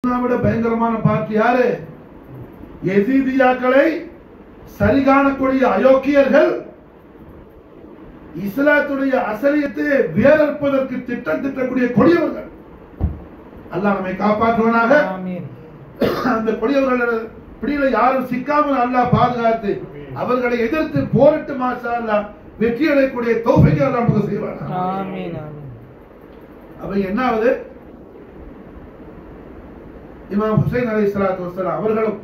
விட பயங்கரமான பார்ட்டி யாரு எசீதியாக்களை சரி காணக்கூடிய அயோக்கியர்கள் இஸ்லாத்துடைய அசலியத்தை வேறற்பதற்கு திட்டம் திட்டக்கூடிய கொடியவர்கள் அல்லாஹ் நம்மை காப்பாற்றுவனாக ஆமீன் அந்த கொடியவர்கள் பிடியில யாரும் சிக்காமல் அல்லாஹ் பாதுகாத்து அவர்களை எதிர்த்து போரிட்டு மாஷா அல்லாஹ் வெற்றி அடையக்கூடிய தௌஃபீக் அல்லாஹ் நமக்கு செய்வானா ஆமீன் ஆமீன் அப்ப என்ன ஆகுது இமாம் ஹுசைன் அலி சலாத்து வசலாம் அவர்களும்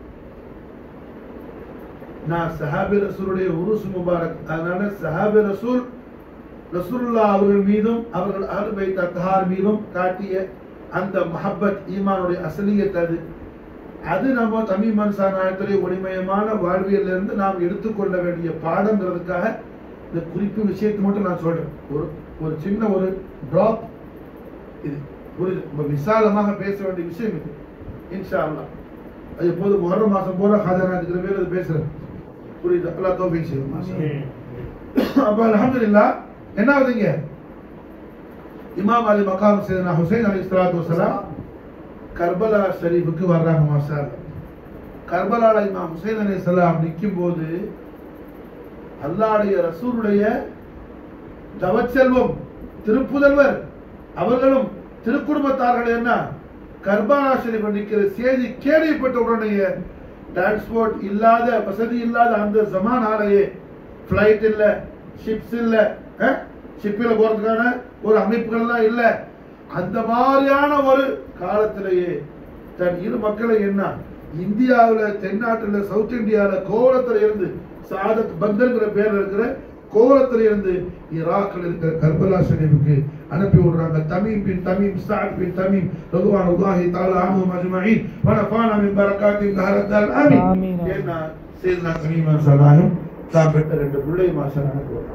நான் சஹாபி ரசூலுடைய உருசு முபாரக் அதனால சஹாபி ரசூல் ரசூலுல்லா அவர்கள் மீதும் அவர்கள் அஹ்ல் பைத் அத்ஹார் மீதும் காட்டிய அந்த மஹப்பத் ஈமானுடைய அசலியத் அது அது நம்ம தமிழ் மன்சா நாயத்துடைய ஒளிமயமான வாழ்வியல்ல இருந்து நாம் எடுத்துக்கொள்ள வேண்டிய பாடங்கிறதுக்காக இந்த குறிப்பு விஷயத்தை மட்டும் நான் சொல்றேன் ஒரு ஒரு சின்ன ஒரு டிராப் இது புரியுது ரொம்ப விசாலமாக பேச வேண்டிய விஷயம் இது இன்ஷா அல்லாஹ் அது எப்போது முகர்ற மாசம் பூரா ஹாஜரா இருக்கிற பேர் அது பேசுறேன் புரியுது அல்லாஹ் தௌஃபீக் செய்யும் மாஷா அல்லாஹ். அப்ப அல்ஹம்துலில்லாஹ் என்ன ஆகுதுங்க இமாம் அலி மகாம் சையதுனா ஹுசைன் அலி ஸலாத்து வஸலாம் கர்பலா ஷரீஃபுக்கு வர்றாங்க மாஷா அல்லாஹ். கர்பலால இமாம் ஹுசைன் அலி ஸலாம் நிற்கும் போது அல்லாஹ்வுடைய ரசூலுடைய தவச்செல்வம் திருப்புதல்வர் அவர்களும் திருக்குடும்பத்தார்கள் என்ன கர்பாலா ஷரீஃப் நிற்கிற செய்தி கேள்விப்பட்ட உடனேயே டிரான்ஸ்போர்ட் இல்லாத வசதி இல்லாத அந்த ஜமானாலேயே ஃப்ளைட் இல்ல ஷிப்ஸ் இல்ல ஷிப்பில் போறதுக்கான ஒரு அமைப்புகள்லாம் இல்ல அந்த மாதிரியான ஒரு காலத்திலேயே தன் இரு மக்களை என்ன இந்தியாவுல தென்னாட்டுல சவுத் இந்தியாவுல கோவளத்துல இருந்து சாதத் பந்தர்ங்கிற பேர்ல இருக்கிற கோவளத்துல இருந்து ஈராக்கில் இருக்கிற கர்பலா ஷரீஃபுக்கு அனுப்பி விடுறாங்க Tamim bin Tamim Saad bin Tamim ரகுவான் உல்லாஹி தாலா அன்ஹும் அஜ்மஈன் வனஃபானா மின் பரக்காத்தின் தஹரத்தால் ஆமீன் ஆமீன். ஏன்னா சையதுனா தமீம் சலாஹும் தான் பெற்ற ரெண்டு பிள்ளை மாஷா அல்லாஹ்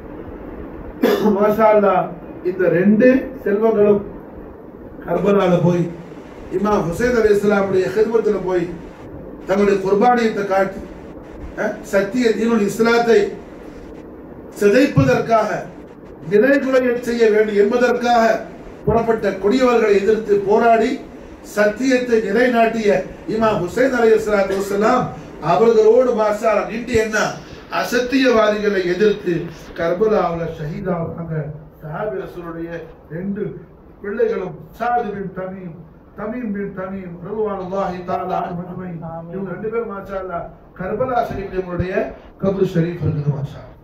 மாஷா அல்லாஹ் இந்த ரெண்டு செல்வங்களும் கர்பலால போய் இமாம் ஹுசைன் அலி இஸ்லாமுடைய ஹிதமத்துல போய் தங்களுடைய குர்பானியத்தை காட்டி அஹ், சத்திய தீனுல் இஸ்லாத்தை சிதைப்பதற்காக நிலைகுலைய செய்ய வேண்டும் என்பதற்காக புறப்பட்ட கொடியவர்களை எதிர்த்து போராடி சத்தியத்தை நிலைநாட்டிய இமாம் ஹுசைன் அலி இஸ்லாத்து வசலாம் அவர்களோடு மாசால நின்று என்ன அசத்தியவாதிகளை எதிர்த்து கர்பலாவுல ஷஹீதாவாங்க சஹாபி ரசூலுடைய ரெண்டு பிள்ளைகளும் Saad bin Tamim Tamim bin Tamim ரகுவானுல்லாஹி தஆலா அன்ஹு அஜ்மஈன் ஆமீன். இவங்க ரெண்டு பேரும் மாஷா அல்லாஹ் கர்பலா ஷரீஃப் இவங்களுடைய கபர் ஷரீஃப் இருக்குது மாஷா அல்லாஹ்.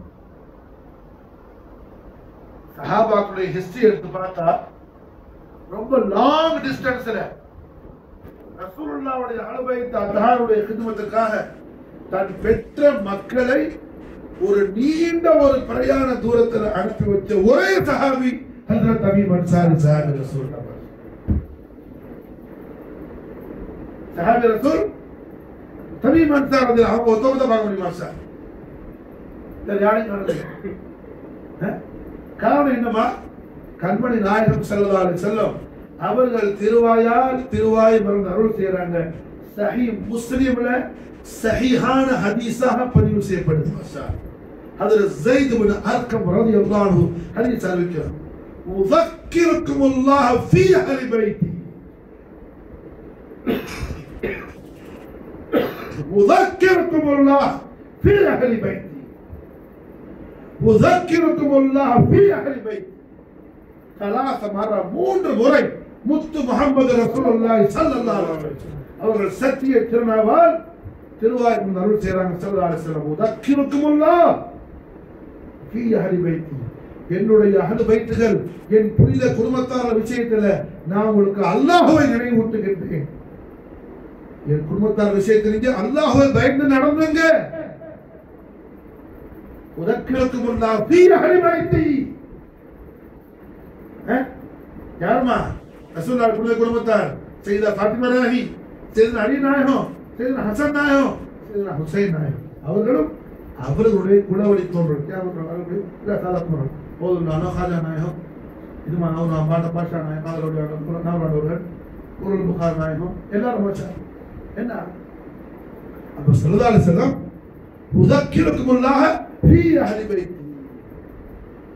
சஹாபாக்களுடைய ஹிஸ்டரி எடுத்து பார்த்தா ரொம்ப லாங் டிஸ்டன்ஸ்ல ரசூலுல்லாவுடைய அனுபவித்த அல்லாஹ்வுடைய ஹிதமத்துக்காக தன் பெற்ற மக்களை ஒரு நீண்ட ஒரு பிரயாண தூரத்துல அனுப்பி வச்ச ஒரே சஹாபி ஹஜ்ரத் தமீம் அன்சாரி சஹாபி ரசூல் சஹாபி ரசூல் தமீம் அன்சார் வந்து அவங்க ஒத்தவங்க பார்க்க முடியுமா சார் வேற யாரையும் காணல அஹ்? காரணம் என்னமா கண்மணி நாயகம் செல்லதாலே செல்லும் அவர்கள் திருவாயால் திருவாய் மருந்து அருள் செய்யறாங்க சஹி முஸ்லிம்ல சஹிஹான ஹதீஸாக பதிவு செய்யப்படுது மாஷா அதுல ஜெயித் பின் அர்கம் ரலியல்லாஹு அன்ஹு ஹதீஸ் அறிவிக்கிறார் உذكركم الله في اهل بيتي أذكركم الله في أهل بيتي أذكركم الله في أهل بيتي ثلاث مرة மூன்று முறை முத்து முகமது ரசூலுல்லாஹி ஸல்லல்லாஹு அலைஹி வஸல்லம் அவர்கள் சத்திய திருநாவால் திருவாயூர் அருள் செய்றாங்க ஸல்லல்லாஹு அலைஹி வஸல்லம் உதக்கிருக்குமுல்லாஹ் ஃபீ அஹ்லி பைத்தி என்னுடைய அஹ்லு பைத்துகள் என் புனித குடும்பத்தார் விஷயத்துல நான் உங்களுக்கு அல்லாஹ்வை நினைவூட்டுகின்றேன் என் குடும்பத்தார் விஷயத்தில் நீங்க அல்லாஹ்வை பயந்து நடந்துங்க உதக்கிருக்கும் அல்லாஹ் ஃபீ அஹ்லி பைத்தி அஹ்? யாருமா ரசூல்லா புனித குடும்பத்தார் செய்த ஃபாத்திமா நாயகி செய்த அலி நாயகம் செய்த ஹசன் நாயகம் செய்த ஹுசைன் நாயகம் அவர்களும் அவர்களுடைய குலவழி தோன்றல் அவர்களுடைய சாதம் போதும் நானோ ஹாஜா நாயகம் இதுமா நான் பாண்ட பாஷா நாயகம் அவர்களுடைய நாவலர்கள் குரல் புகார் நாயகம் எல்லாரும் வச்சா என்ன அப்ப சொல்லதால செல்லம் உதக்கிருக்குமுள்ளாக ஃபீ அஹ்லி பைத்தி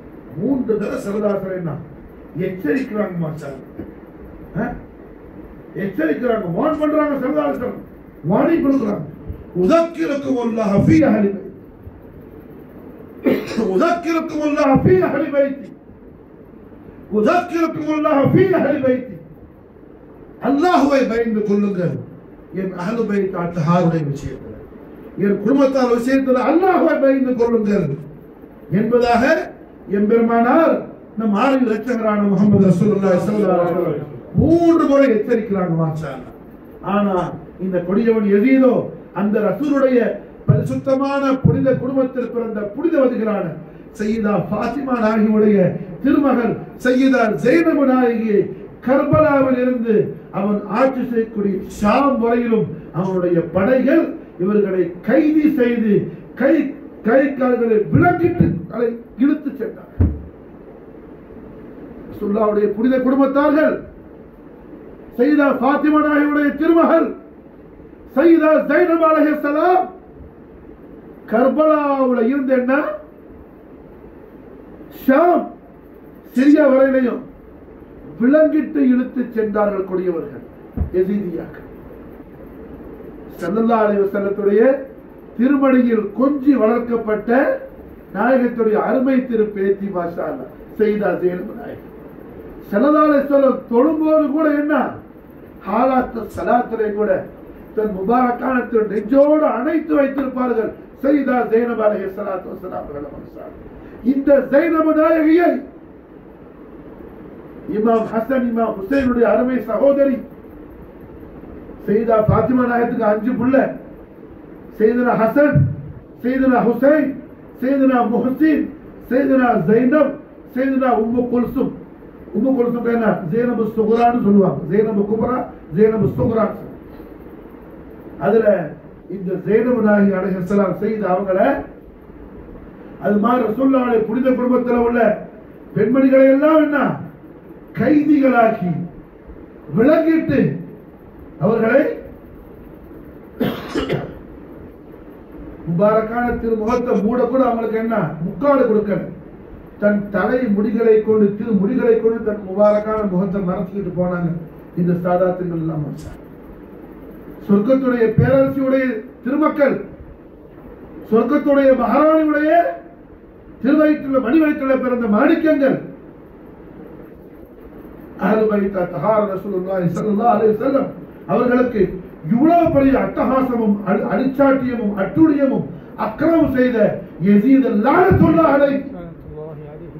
மூன்று தடவை சரதாசர் என்ன எச்சரிக்கிறாங்க மாச்சார் எச்சரிக்கிறாங்க வார்ன் பண்றாங்க சரதாரசன் வார்னிங் கொடுக்குறாங்க உதக்கிருக்கும் அல்லாஹ் ஃபீ அஹலி பைத் உதக்கிருக்கும் அல்லாஹ் ஃபீ அஹலி பைத்தி உதக்கிருக்கும் அல்லாஹ் ஃபீ அஹலி பைத்தி அல்லாஹ்வை பயந்து கொள்ளுங்கள் என் அஹலு பைத் அத்தஹாருடைய விஷயத்தில் என் குடும்பத்தார் விஷயத்தில் அல்லாஹ்வை பயந்து கொள்ளுங்கள் என்பதாக எம்பெருமானார் நம் ஆறில் லட்சங்கரான முகமது ரசூலுல்லாஹி ஸல்லல்லாஹு அலைஹி வஸல்லம் மூன்று முறை எச்சரிக்கிறாங்க மாஷா அல்லாஹ். ஆனா இந்த கொடியவன் எதீதோ அந்த ரசூலுடைய பரிசுத்தமான புனித குடும்பத்தில் பிறந்த புனிதவதிகளான சையீதா ஃபாத்திமா நாயகியுடைய திருமகள் சையீதா ஜெய்னபு நாயகியை கர்பலாவில் இருந்து அவன் ஆட்சி செய்யக்கூடிய ஷாம் வரையிலும் அவனுடைய படைகள் இவர்களை கைது செய்து கை கை கால்களை விளக்கிட்டு அதை இழுத்து சென்றார்கள் ரசூலுல்லாஹ்வுடைய புனித குடும்பத்தார்கள் சையதா ஃபாத்திமா நாயகியுடைய திருமகள் சையதா ஜைனப் அலைஹிஸ்ஸலாம் கர்பலாவுல இருந்து என்ன ஷாம் சிரியா வரையிலையும் விலங்கிட்டு இழுத்து சென்றார்கள் கொடியவர்கள் எதிரியாக ஸல்லல்லாஹு அலைஹி வஸல்லத்துடைய திருமடியில் கொஞ்சி வளர்க்கப்பட்ட நாயகத்துடைய அருமை திரு பேத்தி மாஷா அல்லாஹ் செய்தா ஜெயலலிதா நாயகி ஸல்லல்லாஹு அலைஹி வஸல்லம் தொழும்போது கூட என்ன ஹாலாத்து சலாத்திலே கூட தன் முபாரக்கான திரு நெஞ்சோடு அணைத்து வைத்திருப்பார்கள் செய்தா ஜெயனப் அலைஹி ஸலாத்து வஸலாம் அவர்கள் மனுஷார் இந்த ஜெயனப் நாயகியை இமாம் ஹசன் இமாம் ஹுசைனுடைய அருமை சகோதரி செய்தா பாத்திமா நாயகத்துக்கு அஞ்சு புள்ள செய்தனா ஹசன் செய்தனா ஹுசைன் செய்தனா முஹசின் செய்தனா ஜைனப் செய்தனா உம்மு குல்சும் உம்மு குல்சும் என்ன ஜெயனபு சுகுரான்னு சொல்லுவாங்க ஜெயனபு குபரா ஜெயனபு சுகுரா அதுல இந்த ஜெயனபு நாயகி அலைஹிஸ்ஸலாம் செய்த அவங்கள அது மாதிரி ரசூலுல்லாஹ்வுடைய புனித குடும்பத்தில் உள்ள பெண்மணிகளை எல்லாம் என்ன கைதிகளாக்கி விலங்கிட்டு அவர்களை முபாரக்கான திருமுகத்தை மூட கூட அவங்களுக்கு என்ன முக்காடு கொடுக்கல தன் தலை முடிகளை கொண்டு திரு முடிகளை கொண்டு தன் முபாரக்கான முகத்தை மறைச்சிக்கிட்டு போனாங்க இந்த சாதாத்துகள் எல்லாம் மனுஷன். சொர்க்கத்துடைய பேரரசியுடைய திருமக்கள் சொர்க்கத்துடைய மகாராணியுடைய திருவயிற்றுல மணி வயிற்றுல பிறந்த மாணிக்கங்கள் அஹ்லு பைத்த தஹார் ரசூலுல்லாஹி ஸல்லல்லாஹு அலைஹி வஸல்லம் அவர்களுக்கு இவ்வளவு பெரிய அட்டகாசமும் அடி- அடிச்சாட்டியமும் அட்டுழியமும் அக்கிரமம் செய்த யசீத் லானத்துல்லாஹ் அலைஹி الله عليه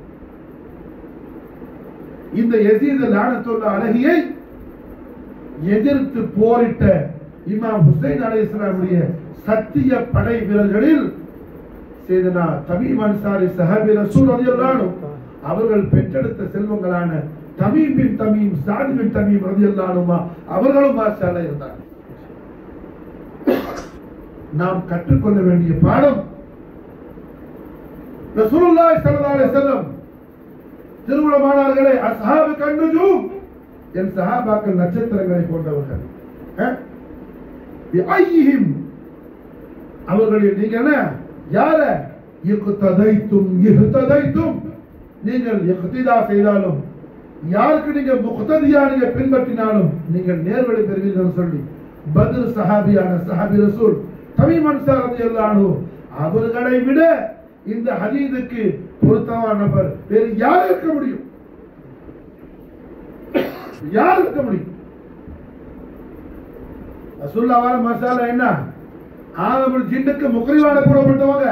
இந்த யசீத் லானத்துல்லாஹ் அலைஹியை எதிர்த்து போரிட்ட இமாம் ஹுசைன் அலைஹிஸ்ஸலாமுடைய சத்திய படை வீரர்களில் சேதனா தமீம் அன்சாரி சஹாபி ரசூல் ரலியல்லாஹு அன்ஹு அவர்கள் பெற்றெடுத்த செல்வங்களான தமீம் பின் தமீம் சாதி பின் தமீம் ரலியல்லாஹு அன்ஹுமா அவர்களும் மாஷா அல்லாஹ் இருந்தார்கள் நாம் கற்றுக்கொள்ள வேண்டிய பாடம் ரசூலுல்லாஹி ஸல்லல்லாஹு அலைஹி வஸல்லம் திருமணமானார்களே அஸ்ஹாபு கன்னுஜூம் என் சஹாபாக்கள் நட்சத்திரங்களை போன்றவர்கள் அஹ்? பிஐஹிம் அவர்களில் நீங்க என்ன யார இக்ததைத்தும் இஹ்ததைத்தும் நீங்கள் இக்திதா செய்தாலும் யாருக்கு நீங்க முக்ததியா நீங்க பின்பற்றினாலும் நீங்கள் நேர்வழி பெறுவீர்கள் சொல்லி பத்ர் சஹாபியான சஹாபி ரசூல் தமீம் அன்சார் ரலியல்லாஹு அன்ஹு அவர்களை விட இந்த ஹதீதுக்கு பொருத்தமான நபர் வேறு யார் இருக்க முடியும் யார் இருக்க முடியும் ரசூல்லாவால மசாலா என்ன ஆதமுல் ஜின்னுக்கு முக்ரிவான கூறப்பட்டவங்க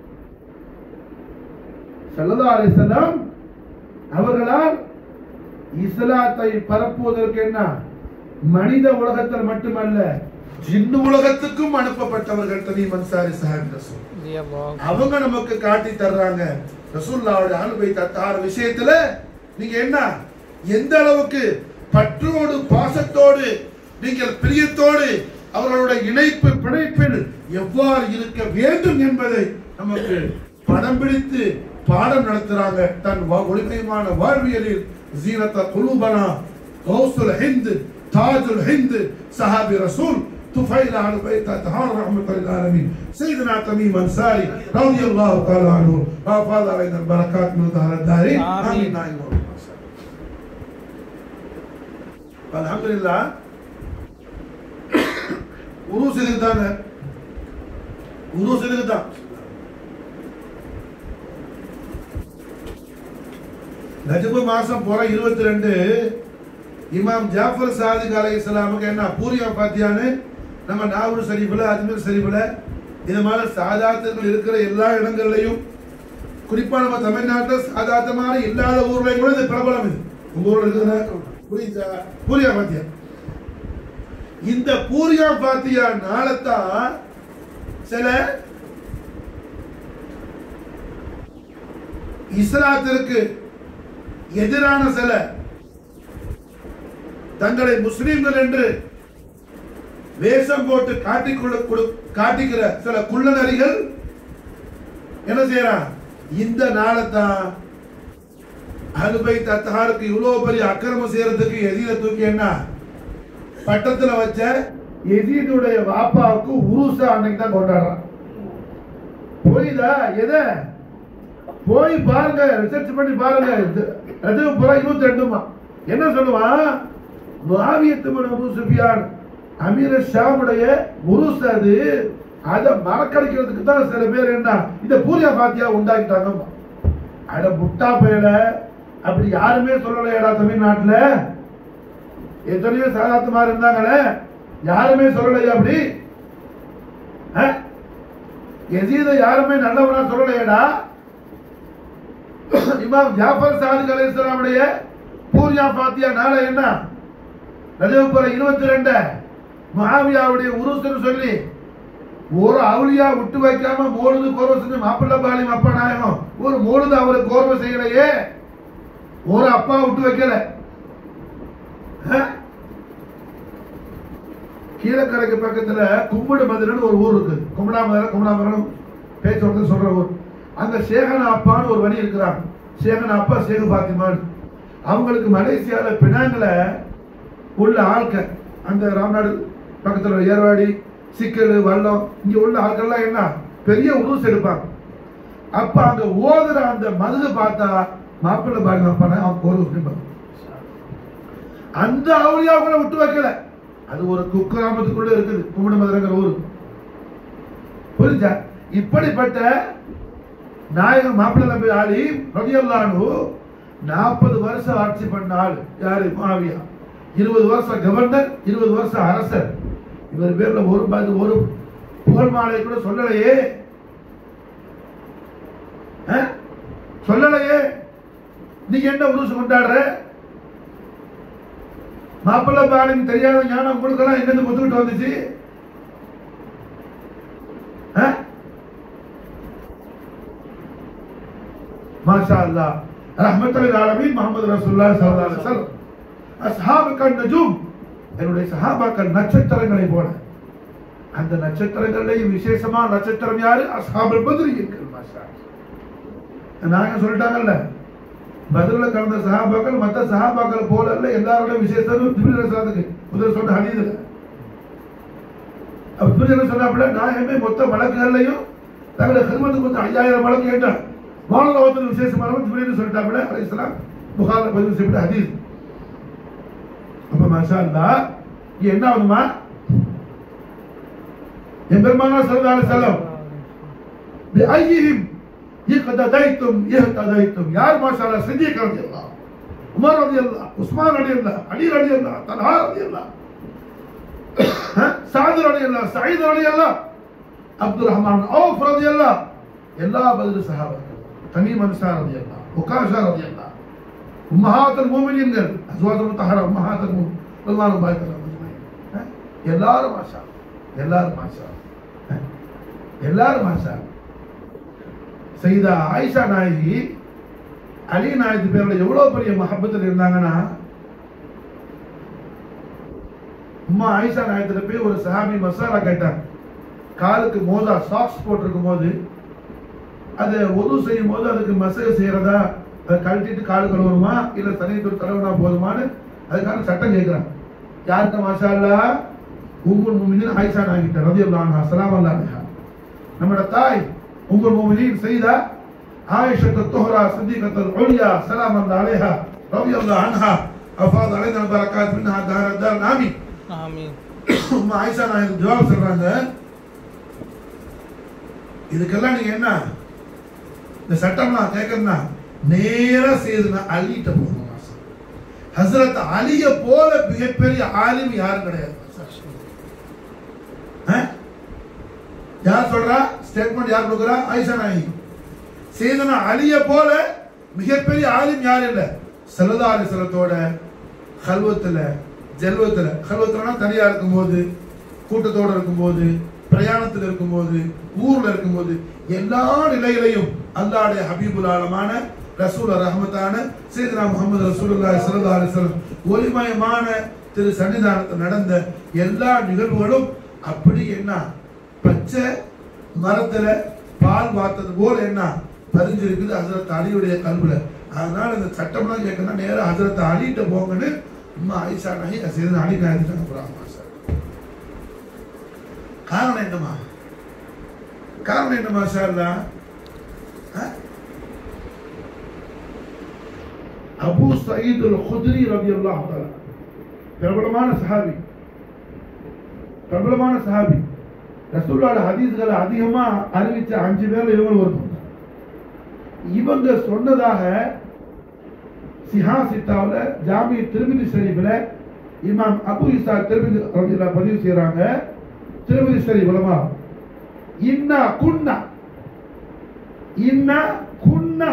ஸல்லல்லாஹு அலைஹி வஸல்லம் அவர்களால் இஸ்லாத்தை பரப்புவதற்கு என்ன மனித உலகத்தில் மட்டுமல்ல ஜின்னு உலகத்துக்கும் அனுப்பப்பட்டவர்கள் தனி மன்சாரி சாஹிப் ரசூல் رضي الله அவங்க நமக்கு காட்டி தர்றாங்க ரசூல்லாவுடைய அனுபவி தத்தார விஷயத்துல நீங்க என்ன எந்த அளவுக்கு பற்றோடு பாசத்தோடு நீங்கள் பிரியத்தோடு அவர்களுடைய இணைப்பு பிணைப்பில் எவ்வாறு இருக்க வேண்டும் என்பதை நமக்கு படம் பிடித்து பாடம் நடத்துறாங்க தன் வா- ஒளிமயமான வாழ்வியலில் ஜீனத்த குலூபனா கௌசுல் ஹிந்த் தாஜுல் ஹிந்த் சஹாபி ரசூல் طفيل على بيت طهار رحمة للعالمين سيدنا تميم أنصاري رضي الله تعالى عنه وأفاض علينا البركات من ظهر الدارين آمين. آمين آمين الحمد لله உருஸ் இதுக்கு தாங்க உருஸ் இதுக்கு தான் நஜ்பு மாசம் போற இருபத்தி ரெண்டு இமாம் ஜாஃபர் சாதிக் அலை இஸ்லாமுக்கு என்ன பூரியா பாத்தியான்னு நம்ம நாகூர் ஷரீஃபில் அஜ்மீர் ஷரீஃபில் இது மாதிரி சாதாத்தங்கள் இருக்கிற எல்லா இடங்கள்லையும் குறிப்பா நம்ம தமிழ்நாட்டில் சாதாரணமான இல்லாத ஊர்லையும் கூட இது பிரபலம் இது உங்க ஊர்ல இருக்குதுன்னா புரியுதா பூரியா பாத்தியா இந்த பூரியா பாத்தியா நாளத்தான் சில இஸ்லாத்திற்கு எதிரான சில தங்களை முஸ்லிம்கள் என்று வேஷம் போட்டு காட்டிக்கொள்ள கொடு- காட்டிக்கிற சில குள்ளநரிகள் என்ன செய்யறான் இந்த நாளைத்தான் அனுபை தத்தாருக்கு இவ்வளவு பெரிய அக்கிரமம் செய்யறதுக்கு எதிர தூக்கி என்ன பட்டத்துல வச்ச எதிரியுடைய வாப்பாவுக்கு உருசா அன்னைக்கு தான் கொண்டாடுறான் புரியுதா எதை போய் பாருங்க ரிசர்ச் பண்ணி பாருங்க ரஜவு புறா இருபத்தி ரெண்டுமா என்ன சொல்லுவான் முஆவியத்து பின் அபூ சுஃபியான் அமீர் ஷாமுடைய உருஸ் அது அதை மறக்கடிக்கிறதுக்கு தான் சில பேர் என்ன இந்த பூரியா பாத்தியா உண்டாக்கிட்டாங்க அட முட்டா பயல அப்படி யாருமே சொல்லலையடா தமிழ்நாட்டுல எத்தனையோ சாதாத்துமா இருந்தாங்களே யாருமே சொல்லலையா அப்படி அஹ்? எசீத யாருமே நல்லவனா சொல்லலையடா இமாம் ஜாஃபர் சாதிக் அலைஹிஸ்ஸலாமுடைய பூர்யா பாத்தியா நாளை என்ன ரஜபுர இருபத்தி ரெண்டு மகாவியாவுடைய உருசுன்னு சொல்லி ஒரு அவுலியா விட்டு வைக்காம மூழுது கோர்வை செஞ்சு மாப்பிள்ள பாலிம் அப்பா நாயகம் ஒரு மூழுது அவருக்கு கோர்வை செய்யலையே ஒரு அப்பா விட்டு வைக்கல அஹ்? கீழக்கரைக்கு பக்கத்துல கும்பிடு மதுரைன்னு ஒரு ஊர் இருக்கு கும்பிடாமதுரை கும்பிடாமதுரை பேச்சு ஒருத்தர் சொல்ற ஊர் அங்க சேகன அப்பான்னு ஒரு வழி இருக்கிறாங்க சேகன அப்பா சேகு பாத்திமான் அவங்களுக்கு மலேசியால பினாங்கில உள்ள ஆட்கள் அந்த ராம்நாடு பக்கத்துல ஏர்வாடி சிக்கல் வல்லம் இங்க உள்ள ஆட்கள்லாம் என்ன பெரிய உருஸ் எடுப்பாங்க அப்ப அங்க ஓதுற அந்த மதுக பார்த்தா மாப்பிள்ளை பாருங்க அப்பா அவங்க ஒரு உரிப்பாங்க அந்த அவுளியா கூட விட்டு வைக்கல அது ஒரு குக்கிராமத்துக்குள்ள இருக்குது கும்பிட மதுரைங்கிற ஊரு புரிஞ்சா இப்படிப்பட்ட நாயகம் மாப்பிள்ளை நம்பி ஆளி ரதியல்லானு நாற்பது வருஷம் ஆட்சி பண்ண ஆள் யாரு மாவியா இருபது வருஷம் கவர்னர் இருபது வருஷம் அரசர் இவர் பேர்ல ஒரு பது ஒரு புகழ் மாலை கூட சொல்லலையே அஹ்? சொல்லலையே நீங்க என்ன உருசு கொண்டாடுற மாப்பிள்ளை பாலுக்கு தெரியாத ஞானம் உங்களுக்கெல்லாம் எங்கிருந்து ஒத்துக்கிட்டு வந்துச்சு அஹ்? மாஷா அல்லாஹ் ரஹ்மத்துல் ஆலமீன் முஹம்மது ரசூலுல்லாஹி ஸல்லல்லாஹு அலைஹி வஸல்லம் அஸ்ஹாபுக்கன் நஜூம் என்னுடைய சஹாபாக்கள் நட்சத்திரங்களை போல அந்த நட்சத்திரங்கள்லயும் விசேஷமா நட்சத்திரம் யாரு அஸ்ஹாபுல் பத்ரியர்கள் மாஷா அல்லாஹ். நாங்க சொல்லிட்டாங்கல்ல பதில கலந்த சஹாபாக்கள் மற்ற சஹாபாக்கள் போல இல்ல எல்லாரோட விசேஷம் ஜிப்ரீல் ரசாத்துக்கு முதல்ல சொன்ன ஹதீதுல அப்ப ஜிப்ரீல் சொன்னாப்புல நாயகமே மொத்த வழக்குகள்லையும் தங்களை ஹிர்மத்துக்கு வந்து ஐயாயிரம் வழக்கு கேட்டான் வானலோகத்தில் விசேஷமானவன் ஜிப்ரீல் சொல்லிட்டாப்புல அலைஹிஸ்ஸலாம் புகாரில் பதிவு செய்யப்பட்ட ஹதீஸ் அப்ப மாஷா அல்லாஹ் இங்க என்ன ஆகுதுமா என் பெருமானா ஸல்லல்லாஹு அலைஹி வஸல்லம் بأيهم اقتديتم اهتديتم யார் மாஷா அல்லாஹ் சித்திக் ரலியல்லாஹ் உமர் ரலியல்லாஹ் உஸ்மான் ரலியல்லாஹ் அலி ரலியல்லாஹ் தல்ஹா ரலியல்லாஹ் சாத் ரலியல்லாஹ் சயீத் ரலியல்லாஹ் அப்துல் ரஹ்மான் ஔஃப் ரலியல்லாஹ் எல்லா பதில் சஹாபாக்கள் தமீம் அன்சார் ரலியல்லாஹ் உகாஷா ரலியல்லாஹ் உம்மஹாத்துல் மூமினீன்கள் அஸ்வாதுல் முத்தஹரா உம்மஹாத்துல் மூமின் ரலியல்லாஹு பாய்க்கல்லாஹ் எல்லாரும் மாஷா எல்லாரும் மாஷா எல்லாரும் மாஷா செய்தா ஆயிஷா நாயகி அலி நாயகி பேர்ல எவ்வளவு பெரிய மஹப்பத்தில் இருந்தாங்கன்னா அம்மா ஆயிஷா நாயகத்துல போய் ஒரு சஹாபி மசாலா கேட்டாங்க காலுக்கு மோதா சாக்ஸ் போட்டிருக்கும் போது அது ஒது செய்யும் போது அதுக்கு மசக செய்யறதா அதை கழட்டிட்டு காலு கழுவணுமா இல்ல தனித்தூர் கழுவுனா போதுமான்னு அதுக்கான சட்டம் கேட்கிறாங்க யார்கிட்ட மாஷா அல்லா உங்கள் முமினின் ஆயிஷா நாயகிட்ட ரதியல்லாஹு அன்ஹா ஸலாம் அல்லாஹ் நம்மட தாய் உங்கள் முமினின் செய்தா عائشة الطهرى صديقة العليا سلام الله عليها رضي الله عنها أفاض علينا البركات منها دار الدار آمين آمين உம்மா ஆயிஷா நாயகம் ஜவாப் சொல்றாங்க இதுக்கெல்லாம் நீங்க என்ன இந்த சட்டம்லாம் கேட்கறதுனா நேரா செய்துனா அலிட்ட போகணும் ஹசரத் அலிய போல மிகப்பெரிய ஆலிம் யாரும் கிடையாது ஆ? யார் சொல்றா ஸ்டேட்மெண்ட் யார் கொடுக்குறா ஆயிஷா நாயகி செய்தனா அலிய போல மிகப்பெரிய ஆலிம் யார் இல்ல செல்லதாரி செலத்தோட கல்வத்துல ஜெல்வத்துல கல்வத்துலனா தனியா இருக்கும்போது கூட்டத்தோட இருக்கும்போது பிரயாணத்தில் இருக்கும்போது ஊர்ல இருக்கும்போது எல்லா நிலையிலையும் அல்லாஹ்வுடைய ஹபீபுல் ஆலமான ரசூல் ரஹமத்தான சீதனா முகமது ரசூலுல்லாஹி ஸல்லல்லாஹு அலைஹி வஸல்லம் ஒளிமயமான திரு சன்னிதானத்தில் நடந்த எல்லா நிகழ்வுகளும் அப்படி என்ன பச்சை மரத்துல பால் வார்த்தது போல என்ன பதிஞ்சிருக்குது ஹசரத் அலியுடைய கல்வில அதனால இந்த சட்டம்லாம் கேட்கணும் நேரா ஹசரத் அலிட்ட போங்கன்னு அம்மா ஐஷா நகி செய்து அலி நாயகத்துக்கு அனுப்புறாங்க சார் காரணம் என்னமா காரணம் என்னமா sir Abu Saeed al Khudri ரலியல்லாஹு தஆலா பிரபலமான சஹாபி பிரபலமான சஹாபி ரசூலுல்லாஹ் ஹதீஸ்களை அதிகமா அறிவிச்ச அஞ்சு பேர்ல இவங்க ஒருத்தர் இவங்க சொன்னதாக சிஹா சித்தாவுல ஜாமி திருமதி ஷரீஃப்ல இமாம் அபு இசா திருமதி ரலியல்லாஹு பதிவு செய்றாங்க திருமதி ஷரீஃப் உலமா இன்னா குன்னா இன்னா குன்னா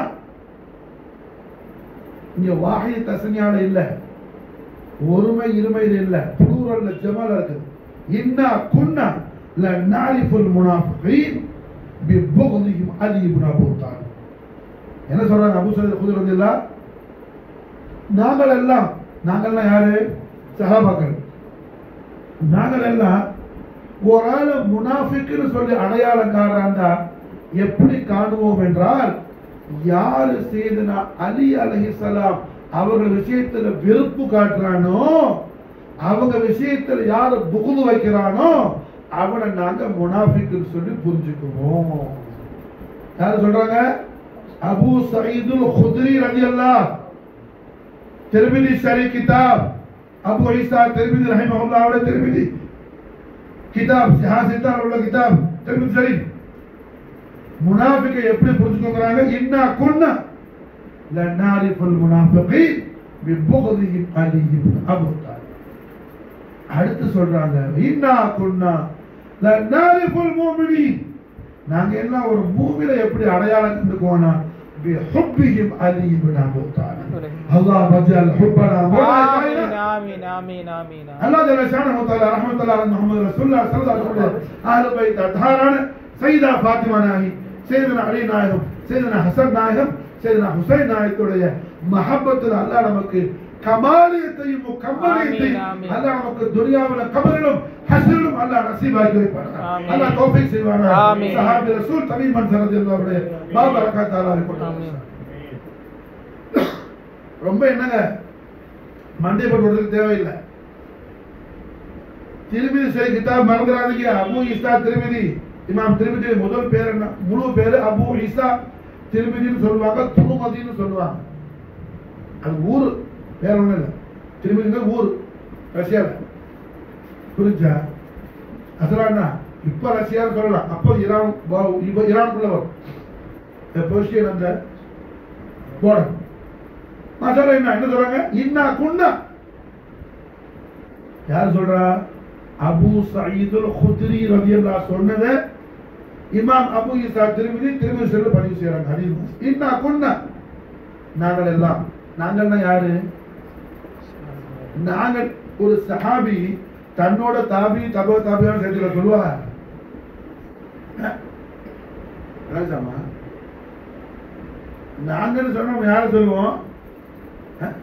இங்க வாஹி தசனியால இல்ல ஒருமை இருமையில் இல்ல புளூரல்ல ஜமால இருக்குது இன்னா குன்னா ல நாரிஃபுல் முனாஃபிகீன் பிபுக்திஹிம் அலி இப்னு அபூ தாலிப் என்ன சொல்றாங்க அபூ சலீம் குதிர் ரலியல்லாஹ் நாங்கள் எல்லாம் நாங்கள்லாம் யாரு சஹாபாக்கள் நாங்கள் எல்லாம் ஒரு ஆள் முனாஃபிக்னு சொல்லி அடையாளம் காரணா எப்படி காணுவோம் என்றால் யாரு செய்தனா அலி அலைஹிஸ்ஸலாம் அவர்கள் விஷயத்துல வெறுப்பு காட்டுறானோ அவங்க விஷயத்துல யாரு புகுது வைக்கிறானோ அவனை நாங்க முனாஃபிக்னு சொல்லி புரிஞ்சுக்குவோம் யாரு சொல்றாங்க அபூ சயீதுல் குத்ரி ரலியல்லாஹ் திருமிதி ஷரி கிதாப் அபு ஈசா திருமிதி ரஹிமஹுல்லாஹ்வுடைய திருமிதி கிதாப் ஜஹாசித்தார் உள்ள கிதாப் திருமிதி ஷரி முனாஃபிகை எப்படி புரிஞ்சுக்கோங்கறாங்க இன்னா குன்னா லனாரிஃபுல் முனாஃபிகீன் பிபுக்திஹிம் அலி இப்னு அபூ தாலிப் அடுத்து சொல்றாங்க இன்னா குன்னா லனாரிஃபுல் முஃமினீன் நாங்க எல்லாம் ஒரு மூமினை எப்படி அடையாளம் கண்டுக்குவோம்னா بحبهم علي بن ابي طالب اللهم اجعل حبنا آمين مرضى آمين آمين آمين الله جل شانه وتعالى رحمة الله على محمد رسول الله صلى الله عليه وسلم أهل بيت أطهاران سيدة فاطمة ناهي سيدنا علي நாயகம் سيدنا حسن நாயகம் سيدنا حسين நாயகத்துடைய மஹப்பத்தில் அல்லாஹ் நமக்கு கமாலியத்தையும் கம்மலியத்தையும் ஆமீன், ஆமீன். அல்லாஹ் நமக்கு துனியாவில் கபரிலும் ஹஸ்ரிலும் அல்லாஹ் நசீபாக்கி வைப்பானாக ஆமீன். அல்லாஹ் தௌஃபீக் செய்வானாக ஆமீன். சஹாபி ரசூல் தமீம் பின் ரலியல்லாஹுடைய பாபரகாத் அல்லாஹ் ஆமீன். ரொம்ப என்னங்க மண்டை போட்டு விடுறதுக்கு தேவையில்லை திருமிதி சரி கிதாப் மறந்துடாதீங்க அபு இசா திருமிதி இமாம் திருமிதி முதல் பேர் என்ன முழு பேரு அபு இசா திருமிதின்னு சொல்லுவாங்க துருமதின்னு சொல்லுவாங்க அது ஊர் பேர் ஒண்ணும் இல்லை திருமதிங்க ஊர் ரஷ்யால புரிஞ்சா அசலான்னா இப்ப ரஷ்யான்னு சொல்லலாம் அப்போ ஈரான் வா- இப்ப ஈரானுக்குள்ள வரும் இந்த பெர்ஷியன் அந்த போர்டர் மசாலா என்ன என்ன சொல்றாங்க இன்னா குன்னா யார் சொல்றா அபு சயீதுல் குத்ரி ரலியல்லாஹு சொன்னதை இமாம் அபு ஈசா திருமதி திருமதி செல்ல பதிவு செய்யறாங்க ஹதீஸ் இன்னா குன்னா நாங்கள் எல்லாம் நாங்கள்னா யாரு நாங்கள் ஒரு சஹாபி தன்னோட தாபி தப தாபியான சேர்த்துல சொல்லுவாங்க அஹ், ராஜாமா நாங்கள் சொன்னோம் யாரை சொல்லுவோம் அஹ்?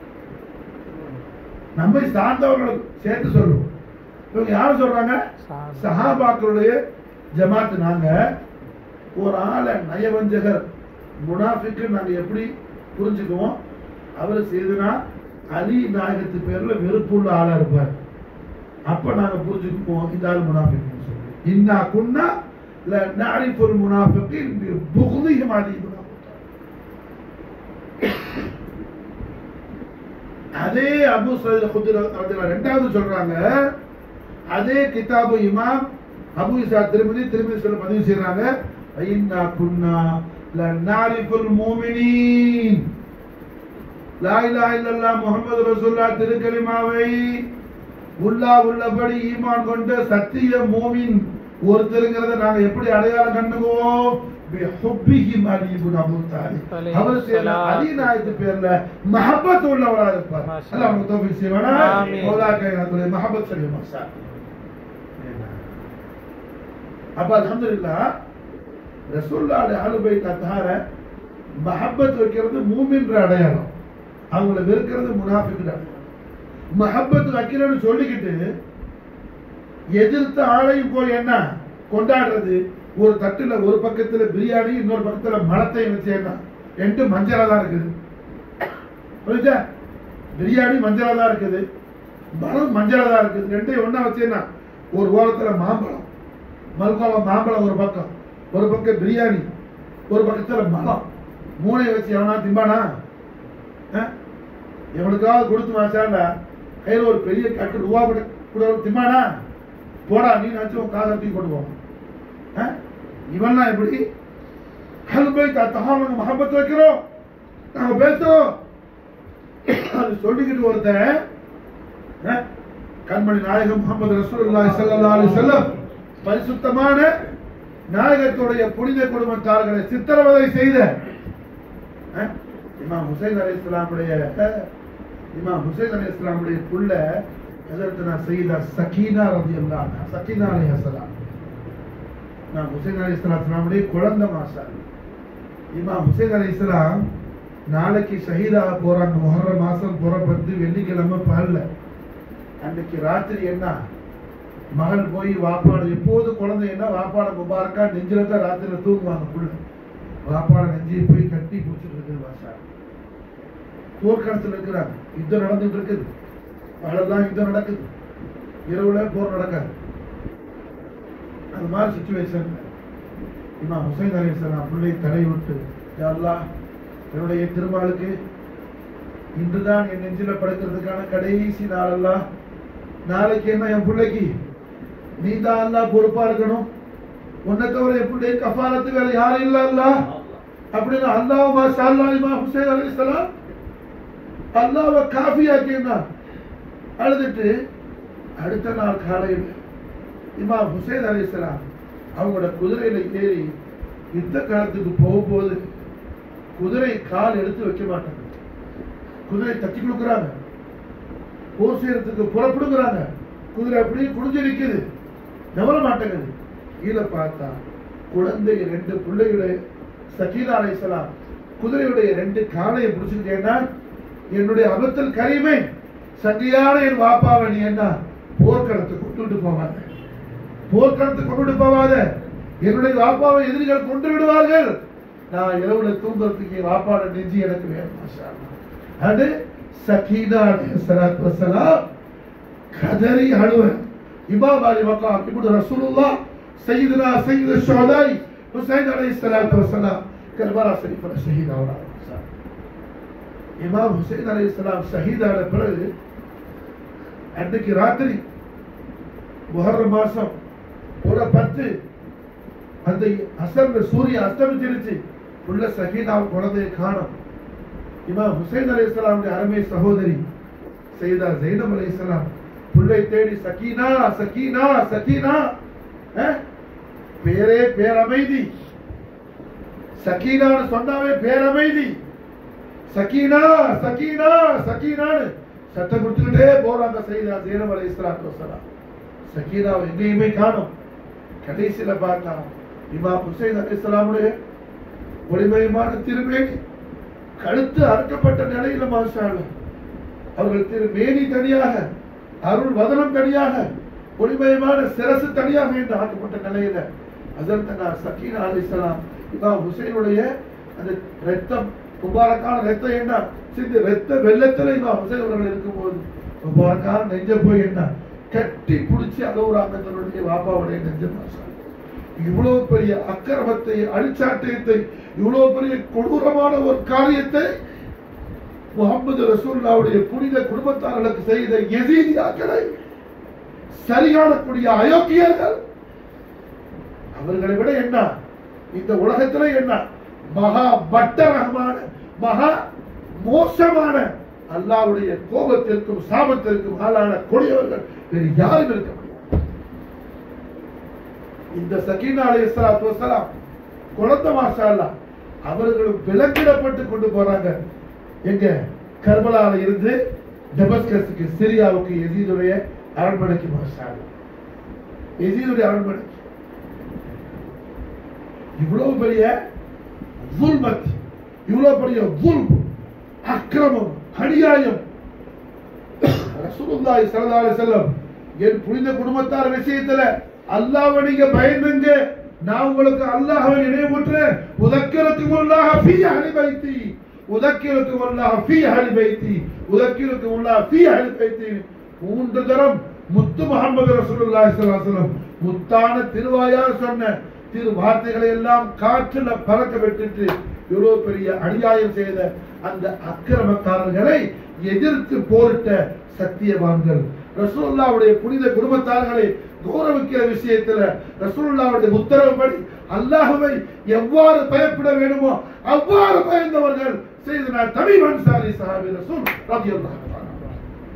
நம்மை சார்ந்தவர்களுக்கு சேர்த்து சொல்லுவோம் இவங்க யார் சொல்றாங்க சஹாபா. சஹாபாக்களுடைய ஜமாத் நாங்க ஒரு ஆளை நயவஞ்சகர் முனாஃபிக்கு நாங்க எப்படி புரிஞ்சுக்குவோம் அவர் செய்தனா அலி நாயகத்து பேர்ல வெறுப்புள்ள ஆளா இருப்பார் அப்ப நாங்க புரிஞ்சுக்குவோம் இந்த ஆள் முனாஃபிக்னு சொல்லி இன்னா குன்னா ல நஅரிஃபுல் முனாஃபிகீன் பி புக்திஹிம் அலி இப்னு அபூ தாலிப். அதே அபு சயீத் குத்ரி ரலியல்லாஹு ரெண்டாவது சொல்றாங்க அதே கிதாபு இமாம் அபு இசா திருமதி திருமதி சொல்ல பதிவு செய்றாங்க ஐன்னா குன்னா லநாரிஃபுல் மூமினீன் லா இலாஹ இல்லல்லாஹ் முஹம்மது ரசூலுல்லாஹ் திருக்கலிமாவை உள்ளா உள்ளபடி ஈமான் கொண்ட சத்திய மூமின் ஒருத்தருங்கிறத நாங்க எப்படி அடையாளம் கண்டுக்குவோம் பிஹுப்பிஹிம் அலி இப்னு அபூ தாலிப் அலைஹி அவர் செய்யல ஸலாம். அலி நாயத்து பேர்ல மஹப்பத் உள்ளவரா இருப்பார் மாஷா அல்லாஹ் நமக்கு தௌஃபீக் செய்வானா ஆமீன். மௌலாக்க எனக்கு மஹப்பத் செய்ய மாஷா அப்ப அல்ஹம்துலில்லாஹ் ரசூலுல்லாஹி அலுபை தத்தார மஹப்பத் வைக்கிறது மூமின்ற அடையாளம் அவங்கள வெறுக்கிறது முனாஃபிக் அடையாளம் மஹப்பத் வைக்கிறேன்னு சொல்லிக்கிட்டு எதிர்த்த ஆளையும் போய் என்ன கொண்டாடுறது ஒரு தட்டுல ஒரு பக்கத்துல பிரியாணி இன்னொரு பக்கத்துல மலத்தையும் வச்சு என்ன ரெண்டு மஞ்சளா தான் இருக்குது புரியுதா பிரியாணி மஞ்சளா தான் இருக்குது மலம் மஞ்சளா தான் இருக்குது ரெண்டையும் ஒண்ணா வச்சு என்ன ஒரு ஓரத்துல மாம்பழம் மல்கோவா மாம்பழம் ஒரு பக்கம் ஒரு பக்கம் பிரியாணி ஒரு பக்கத்துல மலம் மூணையை வச்சு எவனா திம்பானா ஆ? எவனுக்காவது கொடுத்து மாச்சாண்ட கையில் ஒரு பெரிய கட்டு ரூபா கூட கூட திம்மானா போடா நீ நினச்சி உன் காசை தூக்கி கொண்டு போவோம் ஆ? இவன்லாம் எப்படி கல்பை தகாம மஹபத் வைக்கிறோம் நாங்க பேசுறோம் அது சொல்லிக்கிட்டு ஒருத்தன் ஆ? கண்மணி நாயகம் முகமது ரசூலுல்லாஹி ஸல்லல்லாஹு அலைஹி வஸல்லம் பரிசுத்தமான நாயகத்துடைய புனித குடும்பத்தார்களை சித்திரவதை செய்த ஆ? இமாம் ஹுசைன் அலி இஸ்லாமுடைய இமாம் ஹுசைன் அலி இஸ்லாமுடைய புள்ள ஹஜரத்னா சையதா சகீனா ரலியல்லாஹு அன்ஹா சகீனா அலைஹிஸ்ஸலாம் நான் ஹுசைன் அலி இஸ்லாமுடைய குழந்தை மாசா இமாம் ஹுசைன் அலி இஸ்லாம் நாளைக்கு ஷஹீதாக போறாங்க முஹர்ர மாசம் புறப்பட்டு வெள்ளிக்கிழமை பகல்ல அன்னைக்கு ராத்திரி என்ன மகள் போய் வாப்பாடு எப்போது குழந்தை என்ன வாப்பாட முபாரக்கா நெஞ்சில தான் ராத்திரில தூங்குவாங்க புள்ள வாப்பாட நெஞ்சியை போய் கட்டி பிடிச்சிட்டு இருக்குது வாசா போர்க்களத்தில் இருக்கிறாங்க யுத்தம் நடந்துட்டு இருக்குது பகலெல்லாம் யுத்தம் நடக்குது இரவுல போர் நடக்காது அந்த மாதிரி சுச்சுவேஷன் இமாம் ஹுசைன் அலி இஸ்லாம் பிள்ளை தடை விட்டு "யா அல்லாஹ் என்னுடைய திருமாலுக்கு இன்றுதான் என் நெஞ்சில படுக்கிறதுக்கான கடைசி நாளெல்லாம் நாளைக்கு என்ன என் பிள்ளைக்கு நீ தான் அல்லாஹ் பொறுப்பா இருக்கணும் உன்னை தவிர என் பிள்ளை கஃபாலத்து வேற யாரும் இல்ல அல்லாஹ் அப்படின்னு அல்லாஹ் மாஷா அல்லாஹ் இமாம் ஹுசைன் அலி இஸ்லாம் அல்லாஹ்வை காஃபியாக்கினார் அழுதுட்டு அடுத்த நாள் காலையில் இமாம் ஹுசைன் அலி இஸ்லாம் அவங்களோட குதிரையில ஏறி யுத்த காலத்துக்கு போகும்போது குதிரை கால் எடுத்து வைக்க மாட்டாங்க குதிரை தட்டி கொடுக்குறாங்க போர் செய்யறதுக்கு புறப்படுங்கிறாங்க குதிரை அப்படியே குடிஞ்சு நிக்குது நவர மாட்டேங்குது கீழே பார்த்தா குழந்தை ரெண்டு பிள்ளைகளுடைய சக்கீனா அலைசலாம் குதிரையுடைய ரெண்டு காலையை பிடிச்சிருக்கேன்னா என்னுடைய அபத்தல் கரிமை சங்கியான என் வாப்பாவை நீ என்ன போர்க்களத்துக்கு கொண்டுட்டு போவாங்க போர்க்களத்துக்கு கொண்டுட்டு போவாத என்னுடைய வாப்பாவை எதிரிகள் கொண்டு விடுவார்கள் நான் இரவுல தூங்குறதுக்கு என் வாப்பாட நெஞ்சு எனக்கு வேணும் மாஷா அல்லாஹ். அது சக்கீனா அலைஹிஸ்ஸலாத்து வஸ்ஸலாம் கதறி அழுவன் இமாம் அலி மக்காம் இப்னு ரசூலுல்லாஹ் சையதுனா சையது ஷுஹதாய் ஹுசைன் அலைஹிஸ்ஸலாத்து வஸ்ஸலாம் கர்பலா ஷரீஃப்ல ஷஹீத் ஆனார் இமாம் ஹுசைன் அலைஹிஸ்ஸலாம் ஷஹீதான பிறகு அன்னைக்கு ராத்திரி முஹர்ரம் மாசம் ஒரு பத்து அந்த அசர்ல சூரியன் அஸ்தமிச்சிருச்சு உள்ள சஹீதாவும் குழந்தையை காணும் இமாம் ஹுசைன் அலி இஸ்லாமுடைய அருமை சகோதரி செய்தா ஜெயினப் அலி இஸ்லாம் புள்ளை தேடி சக்கீனா சக்கீனா சக்கீனா அஹ்? பேரே பேரமைதி சக்கீனான்னு சொன்னாவே பேரமைதி சக்கீனா சக்கீனா சக்கீனான்னு சத்தம் கொடுத்துக்கிட்டே போறாங்க செய்தா ஜெயினப் அலி இஸ்லாத்து வசலாம் சக்கீனாவை எங்கேயுமே காணும் கடைசியில பார்த்தா இமாம் ஹுசைன் அலி இஸ்லாமுடைய ஒளிமயமான திருமேனி கழுத்து அறுக்கப்பட்ட நிலையில மாஷா அல்லாஹ். அவர்கள் திரு மேனி தனியாக அருள் வதனம் தனியாக ஒளிமயமான சிரசு தனியாக என்று ஆக்கப்பட்ட நிலையில அதற்கு சக்கீனா அலிஸ்லாம் இமாம் ஹுசைனுடைய அந்த ரத்தம் முபாரக்கான ரத்தம் என்ன சிந்து ரத்த வெள்ளத்துல இமாம் ஹுசைன் அவர்கள் இருக்கும்போது முபாரக்கான நெஞ்ச போய் என்ன கட்டி பிடிச்சி அழுவுறாங்க தன்னுடைய வாப்பாவுடைய நெஞ்ச மாஷா அல்லாஹ். இவ்வளவு பெரிய அக்கிரமத்தை அழிச்சாட்டியத்தை இவ்வளவு பெரிய கொடூரமான ஒரு காரியத்தை முகமது ரசூல்லாவுடைய புனித குடும்பத்தார்களுக்கு செய்த எசீதியாக்களை சரிகாணக்கூடிய அயோக்கியர்கள் அவர்களை விட என்ன இந்த உலகத்துல என்ன மகா பட்டரகமான மகா மோசமான அல்லாவுடைய கோபத்திற்கும் சாபத்திற்கும் ஆளான கொடியவர்கள் வேறு யாரும் இருக்க முடியாது இந்த சக்கீனா அலி இஸ்லாத்து வசலாம் குழந்தை மாஷா அல்லாஹ் அவர்களும் விலங்கிடப்பட்டு கொண்டு போறாங்க எங்க கர்பலால இருந்து டெமஸ்கஸுக்கு சிரியாவுக்கு எதிரியுடைய அரண்மனைக்கு மாஷா அல்லாஹ். எதிரியுடைய அரண்மனைக்கு இவ்வளவு பெரிய ஜுல்மத் இவ்வளவு பெரிய ஜுல்ம் அக்கிரமம் அநியாயம் ரசூலுல்லாஹி ஸல்லல்லாஹு அலைஹி வஸல்லம் என் புனித குடும்பத்தார் விஷயத்துல அல்லாஹ்வை நீங்க பயந்துங்க நான் உங்களுக்கு அல்லாஹ்வை நினைவூட்டுறேன் உதக்கிரத்துக்கு உள்ளாக ஃபீ அஹ்லி பைத்தி உதக்கிரத்துக்கு உள்ளாக ஃபீ அஹ்லி பைத்தி உதக்கிரத்துக்கு உள்ளாக ஃபீ அஹ்லி பைத்தி மூன்று தரம் முத்து முகமது ரசூலுல்லாஹி ஸல்லல்லாஹு அலைஹி வஸல்லம் முத்தான திருவாயார் சொன்ன திரு வார்த்தைகளை எல்லாம் காற்றுல பறக்க விட்டுட்டு இவ்வளவு பெரிய அநியாயம் செய்த அந்த அக்கிரமக்காரர்களை எதிர்த்து போரிட்ட சத்தியவான்கள் ரசூலுல்லாவுடைய புனித குடும்பத்தார்களை கௌரவிக்கிற விஷயத்துல ரசூலுல்லாவுடைய உத்தரவுப்படி அல்லாஹுவை எவ்வாறு பயப்பட வேண்டுமோ அவ்வாறு பயந்தவர்கள் செய்தன தமிழ் அன்சாரி சஹாபி ரசூல் ரலியல்லாஹு தஆலா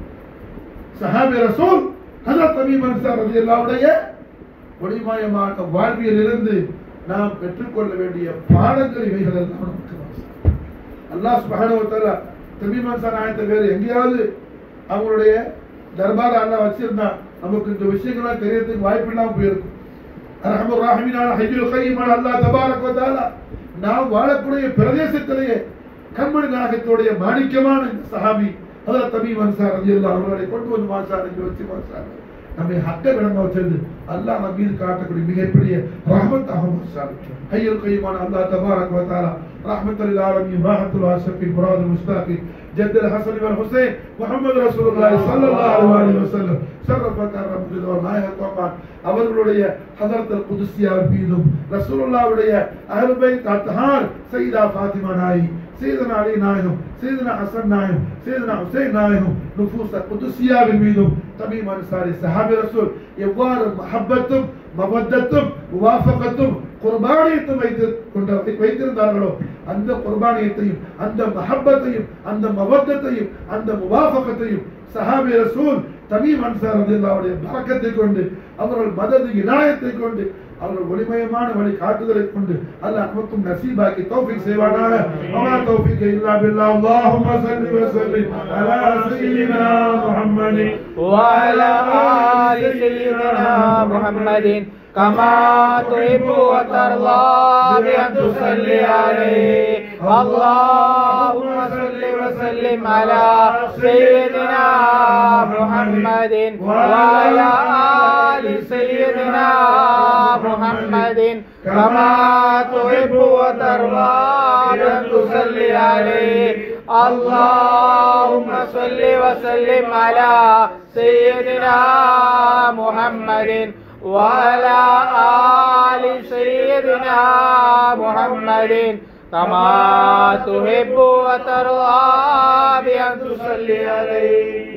சஹாபி ரசூல் ஹஜரத் தமீம் அன்சார் ரலியல்லாஹுடைய ஒளிமயமான வாழ்வியல் இருந்து நாம் பெற்றுக்கொள்ள வேண்டிய பாடங்கள் இவைகள் எல்லாம் நமக்கு அவசியம். அல்லாஹ் சுப்ஹானஹு வ தஆலா தமீம் அன்சார் ஆயத்தை வேற எங்கேயாவது அவங்களுடைய தர்பார் அல்லாஹ் வச்சிருந்தா நமக்கு இந்த விஷயங்கள்லாம் தெரியறதுக்கு வாய்ப்பு இல்லாம போயிருக்கும் அரஹமர் ராஹிமீனான ஹஜ்ஜுல் கையிமான அல்லாஹ் தபாரக் வ தஆலா நாம் வாழக்கூடிய பிரதேசத்திலேயே கண்மணி நாயகத்துடைய மாணிக்கமான இந்த சஹாபி ஹஜரத் தமீம் அன்சார் ரலியல்லாஹு அவர்களை கொண்டு வந்து மாசார் இங்க வச்சு மாசார் நம்மை ஹக்க விளங்க வச்சது அல்லாஹ் நம்ம மீது காட்டக்கூடிய மிகப்பெரிய ரஹமத்தாக மாசார் ஹையல் கையிமான அல்லாஹ் தபாரக் வ தஆலா رحمة للعالمين راحة العاشق المراد المشتاق جد الحسن والحسين محمد رسول الله صلى الله عليه وسلم شرف كرم جدور நாயக கோமான் அவர்களுடைய ஹதரத் குதுசியார் மீதும் ரசூலுல்லாவுடைய அஹ்லுபை தத்ஹார் சையதா ஃபாத்திமா நாயி சையதனா அலி நாயகம் சையதனா ஹசன் நாயகம் சையதனா ஹுசைன் நாயகம் நுஃபூஸ் குதுசியாவின் மீதும் தமீம் அன்சாரி சஹாபி ரசூல் எவ்வாறு மஹப்பத்தும் மவத்தத்தும் முவாஃபகத்தும் குர்பானியத்தும் வைத்து கொண்ட வைத்திருந்தார்களோ அந்த குர்பானியத்தையும் அந்த மஹப்பத்தையும் அந்த மவத்தத்தையும் அந்த முவாஃபகத்தையும் சஹாபி ரசூல் தமீம் அன்சார் ரலியல்லாஹுடைய பரக்கத்தை கொண்டு அவர்கள் மதது இனாயத்தை கொண்டு அவர்கள் ஒளிமயமான வழி காட்டுதலை கொண்டு அல்லாஹ் நமக்கும் நசீபாக்கி தௌஃபீக் செய்வானாக வமா தௌஃபீக் இல்லா பில்லாஹ் அல்லாஹும்ம ஸல்லி வ ஸல்லிம் அலா சய்யிதினா முஹம்மதின் وعلى آل سيدنا محمد كما تحب وترضى بأن تصلي عليه اللهم صل وسلم على سيدنا محمد وعلى آل سيدنا محمد كما تحب وترضى بأن تصلي عليه اللهم صل وسلم على سيدنا محمد وعلى آل سيدنا محمد كما تحب وترضى بأن تصلي عليه